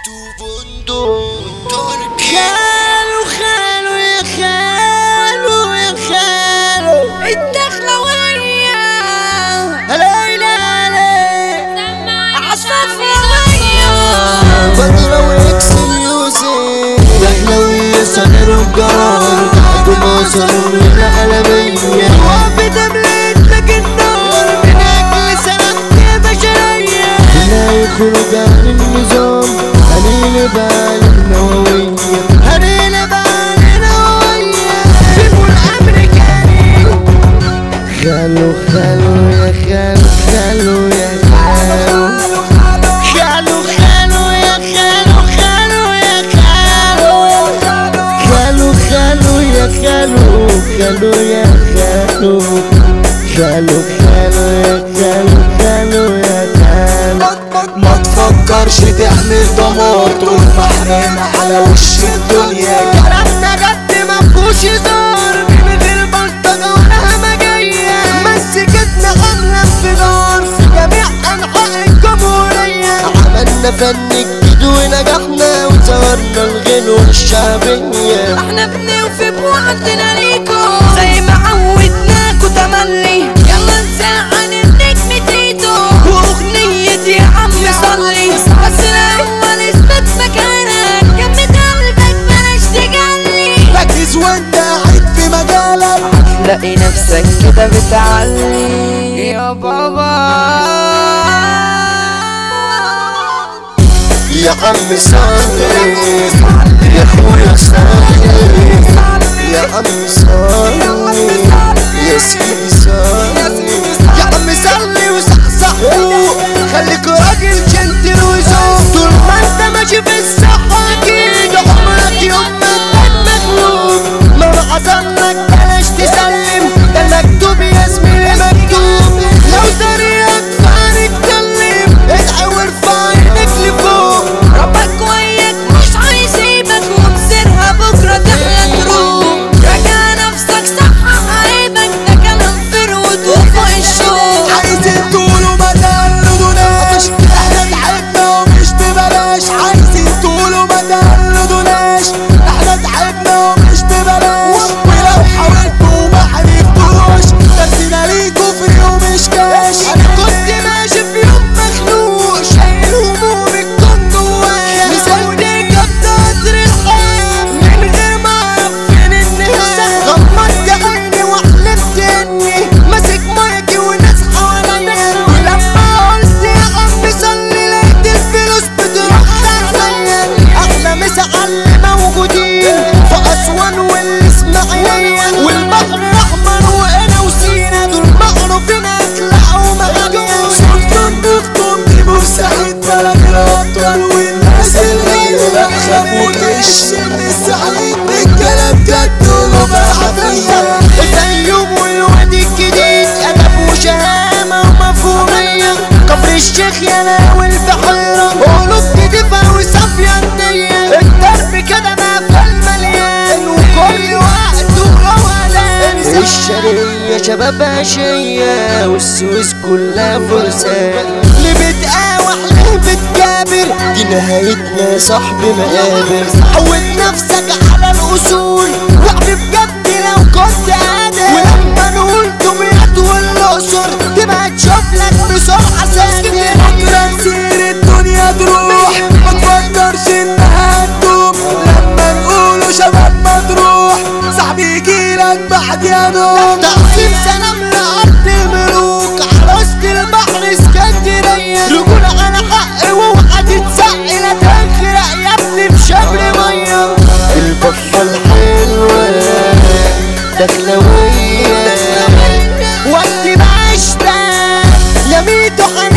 ميتو بندق تركي خالو خالو يا خالو يا خالو الدخلوية هليلة عصفورية بدرة واكس ميوزك دخلوية سنر وقرار تحت مصر من العالمية وقفت مليت لك النار من أجل سلامتي بشرية لا يخرج عن النظام هنيل بال النووية هنيل بالنا ويا فيلم الأمريكاني خالو خالو يا خالو خالو يا خالو خالو خالو يا خالو خالو يا خالو خالو خالو يا خالو خالو يا خالو خالو خالو يا خالو خالو يا خالو ما تفكرش تعمل دمار طول ما احنا على وش الدنيا كلامنا جد مفهوش هزار من غير بلطجة ولا همجية مسكتنا عاملة انفجار في جميع أنحاء الجمهورية عملنا فن جديد ونجحنا وظهرنا الغنوة الشعبية احنا بنوفي بوعدنا ليكو زي ما عودناكو تملي يلا نزعل النجم تيتو واغنية يا عم صلي بس الاول اثبت مكانك جمد قلبك بلاش تجلي ركز وانت قاعد في مجالك هتلاقي نفسك كده بتعلي يا بابا يا عم صلي يا اخويا صلي يا عم صلي يا سيدي صلي يا عم صلي وصحصح فوق خليك راجل جنتل وذوق طول ما انت ماشي في الصحة اكيد عمرك يوم ما تكون مغلوب ما حصلك بلاش تسلم ده مكتوب يا زميلي مكتوب لو طريقك فانك تكلم ادعي وارفع عينك لفوق ربك وياك مش هيسيبك ومصيرها بكرة تحلى تروح راجع نفسك صحح عيبك ده كلام فرود وفوق الشوق عايزين تقولوا ما تقلدوناش احنا تعبنا ومش ببلاش عايزين تقولوا ما تقلدوناش احنا تعبنا ومش ببلاش ولو حاولتوا وما عرفتوش درسنا ليكوا فري ومش كاش انا كنت ماشي في يوم مخنوق شايل همومي كنت جوايا نزلت جبت قدر الحياة من غير ما اعرف فين النهاية غمضت عيني وحلمت اني ماسك مايكي وناس حواليا ولما قلت يا عم صلي لقيت الفلوس بتروح عليا احلى مسا على اللي موجودين في اسوان والاسماعيلية والبحر الاحمر وانا وسينا دول معروفين اطلعوا معايا سلطان دكتور دي بورسعيد بلد الابطال والناس اللي لا خافوكش من السعيد الكلام جد ومباح فيا الفيوم والوادي الجديد ادب وشهامة ومفهومية كفر الشيخ يلا والبحيرة قلوب نضيفة وصافية النية الدرب كده مقفل مليان وكل وقت وروقان الشرقية شباب عشية والسويس كلها فرسان اللي بتقاوح ليه بتجابر دي نهايتنا يا صاحبي مقابر عود نفسك على الاصول وعب بجد لو كنت قادر ولما نقول دمياط والاقصر تبقى تشوف لك بسرعه ساكن بكرة نسير الدنيا تروح ما تفكرش انها هتدوم لما نقولوا شباب مطروح صاحبي يجيلك بعد يا نوم تقسيم سلام لأرض الملوك على وسط البحر اسكندرية رجولة على حق واوعى تتسقي لا تنخرق يا ابني بشبر مية البطة الحلوة دخلوية وقت ما عشنا يا ميتو حنان